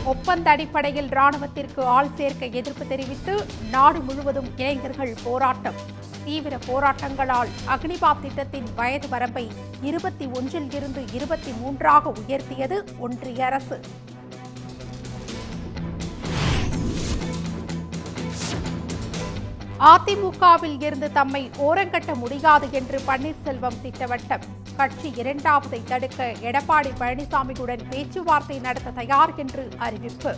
ஒப்பந்த அடிப்படையில் ராணுவத்திற்கு ஆள் சேர்க்க எதிர்ப்பு தெரிவித்து நாடு முழுவதும் இளைஞர்கள் போராட்டம் தீவிர போராட்டங்களால் அக்னிபாத் திட்டத்தின் வயது வரம்பை இருபத்தி ஒன்றில் இருந்து இருபத்தி மூன்றாக உயர்த்தியது ஒன்றிய அரசு அதிமுகவில் இருந்து தம்மை ஓரங்கட்ட முடியாது என்று பன்னீர்செல்வம் திட்டவட்டம் கட்சி இரண்டாவதை தடுக்க எடப்பாடி பழனிசாமியுடன் பேச்சுவார்த்தை நடத்த தயார் என்று அறிவிப்பு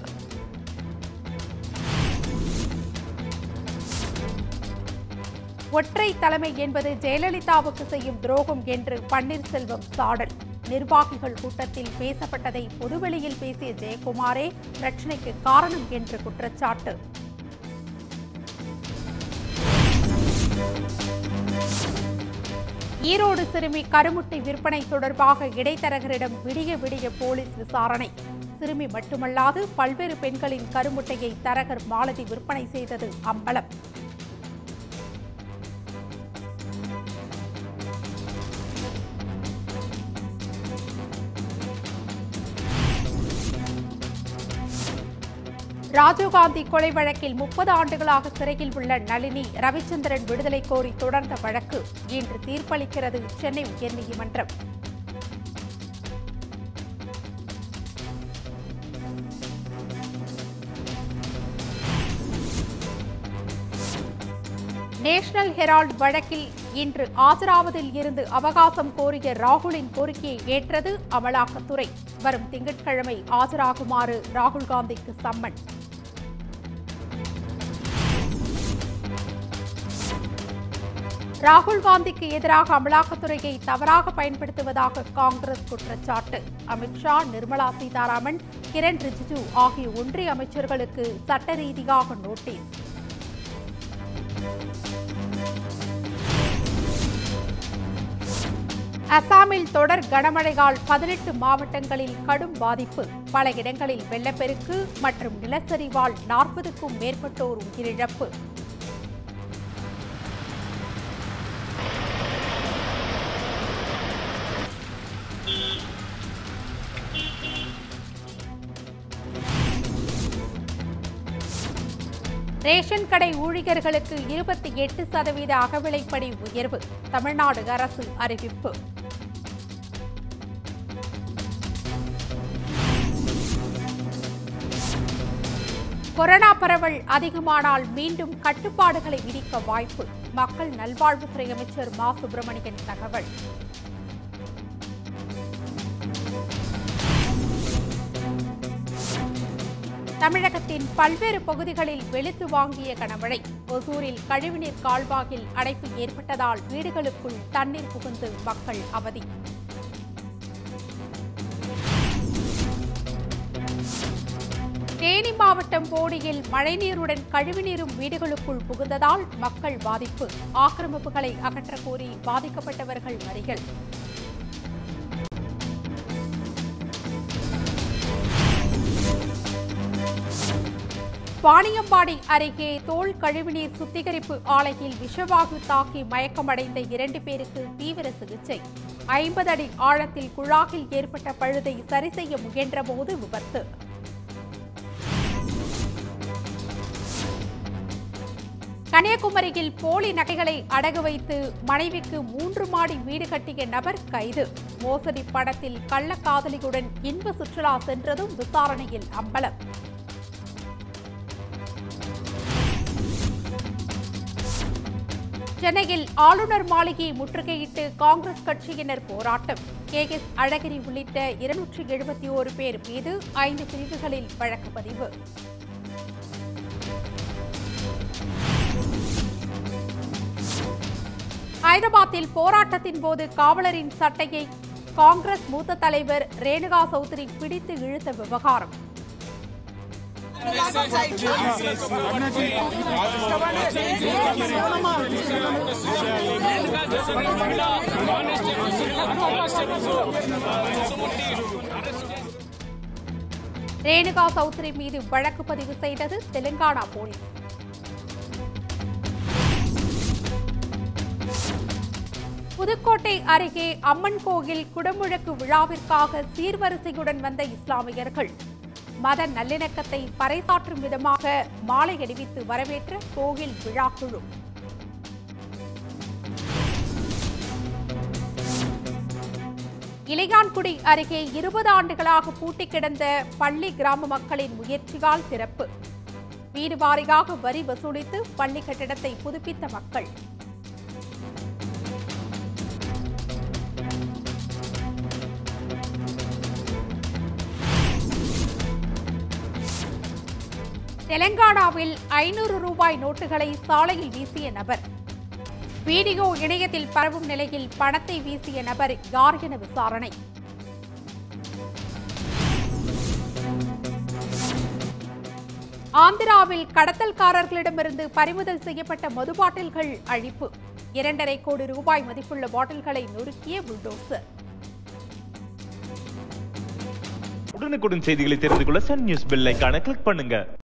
ஒற்றை தலைமை என்பது ஜெயலலிதாவுக்கு செய்யும் துரோகம் என்று பன்னீர்செல்வம் சாடல் நிர்வாகிகள் கூட்டத்தில் பேசப்பட்டதை பொதுவெளியில் பேசிய ஜெயக்குமாரே பிரச்சினைக்கு காரணம் என்று குற்றச்சாட்டு ஈரோடு சிறுமி கருமுட்டை விற்பனை தொடர்பாக இடைத்தரகரிடம் விடிய விடிய போலீஸ் விசாரணை சிறுமி மட்டுமல்லாது பல்வேறு பெண்களின் கருமுட்டையை தரகர் மாலதி விற்பனை செய்தது அம்பலம் ராஜீவ்காந்தி கொலை வழக்கில் முப்பது ஆண்டுகளாக சிறையில் உள்ள நளினி ரவிச்சந்திரன் விடுதலை கோரி தொடர்ந்த வழக்கு இன்று தீர்ப்பளிக்கிறது சென்னை உயர்நீதிமன்றம் நேஷனல் ஹெரால்ட் வழக்கில் இன்று ஆஜராவதில் இருந்து அவகாசம் கோரிய ராகுலின் கோரிக்கையை ஏற்றது அமலாக்கத்துறை வரும் திங்கட்கிழமை ஆஜராகுமாறு ராகுல் காந்திக்கு சம்மன் ராகுல் காந்திக்கு எதிராக அமலாக்கத்துறையை தவறாக பயன்படுத்துவதாக காங்கிரஸ் குற்றச்சாட்டு அமித்ஷா நிர்மலா சீதாராமன் கிரண் ரிஜிஜு ஆகிய ஒன்றிய அமைச்சர்களுக்கு சட்ட ரீதியாக நோட்டீஸ் அசாமில் தொடர் கனமழையால் பதினெட்டு மாவட்டங்களில் கடும் பாதிப்பு பல இடங்களில் வெள்ளப்பெருக்கு மற்றும் நிலச்சரிவால் நாற்பதுக்கும் மேற்பட்டோர் உயிரிழப்பு ரேஷன் கடை ஊழியர்களுக்கு இருபத்தி எட்டு சதவீத அகவிலைப்படி உயர்வு தமிழ்நாடு அரசு அறிவிப்பு கொரோனா பரவல் அதிகமானால் மீண்டும் கட்டுப்பாடுகளை விதிக்க வாய்ப்பு மக்கள் நல்வாழ்வுத்துறை அமைச்சர் மா சுப்பிரமணியன் தகவல் தமிழகத்தின் பல்வேறு பகுதிகளில் வெளுத்து வாங்கிய கனமழை ஒசூரில் கழிவுநீர் கால்வாயில் அடைப்பு ஏற்பட்டதால் வீடுகளுக்குள் தண்ணீர் புகுந்து மக்கள் அவதி தேனி மாவட்டம் போடியில் மழைநீருடன் கழிவுநீரும் வீடுகளுக்குள் புகுந்ததால் மக்கள் பாதிப்பு ஆக்கிரமிப்புகளை அகற்றக் கோரி பாதிக்கப்பட்டவர்கள் மறியல் வாணியம்பாடி அருகே தோல் கழிவுநீர் சுத்திகரிப்பு ஆலையில் விஷவாயு தாக்கி மயக்கமடைந்த இரண்டு பேருக்கு தீவிர சிகிச்சை ஐம்பது அடி ஆழத்தில் குழாயில் ஏற்பட்ட பழுதை சரி செய்ய முயன்றபோது விபத்து கன்னியாகுமரியில் போலி நகைகளை அடகு வைத்து மனைவிக்கு மூன்று மாடி வீடு கட்டிய நபர் கைது மோசடி படத்தில் கள்ளக்காதலியுடன் இன்ப சுற்றுலா சென்றதும் விசாரணையில் அம்பலம் சென்னையில் ஆளுநர் மாளிகையை முற்றுகையிட்டு காங்கிரஸ் கட்சியினர் போராட்டம் கே எஸ் அழகிரி உள்ளிட்ட இருநூற்றி எழுபத்தி ஓரு பேர் மீது ஐந்து பிரிவுகளில் வழக்கு பதிவு ஹைதராபாத்தில் போராட்டத்தின் போது காவலரின் சட்டையை காங்கிரஸ் மூத்த தலைவர் ரேணுகா சௌத்ரி பிடித்து இழுத்த விவகாரம் ரேணுகா சௌத்ரி மீது வழக்கு பதிவு செய்தது தெலுங்கானா போலீஸ் புதுக்கோட்டை அருகே அம்மன் கோயில் குடமுழக்கு விழாவிற்காக சீர்வரிசையுடன் வந்த இஸ்லாமியர்கள் மத நல்லிணக்கத்தை பறைசாற்றும் விதமாக மாலை அணிவித்து வரவேற்ற கோயில் விழாக்குழு இளையான்குடி அருகே இருபது ஆண்டுகளாக பூட்டி கிடந்த பள்ளி கிராம மக்களின் முயற்சியால் திறப்பு வீடு வாரியாக வரி வசூலித்து பள்ளி கட்டிடத்தை புதுப்பித்த மக்கள் தெலங்கானாவில் ஐநூறு ரூபாய் நோட்டுகளை சாலையில் வீசிய நபர் வீடியோ இணையத்தில் பரவும் நிலையில் பணத்தை வீசிய நபர் யார் என விசாரணை ஆந்திராவில் கடத்தல்காரர்களிடமிருந்து பறிமுதல் செய்யப்பட்ட மது பாட்டில்கள் அழிப்பு இரண்டரை கோடி ரூபாய் மதிப்புள்ள பாட்டில்களை நொறுக்கிய புல்டோசர் உடனுக்குடன் செய்திகளை தெரிந்து கொள்ள சன் நியூஸ் பெல் ஐகானை கிளிக் பண்ணுங்க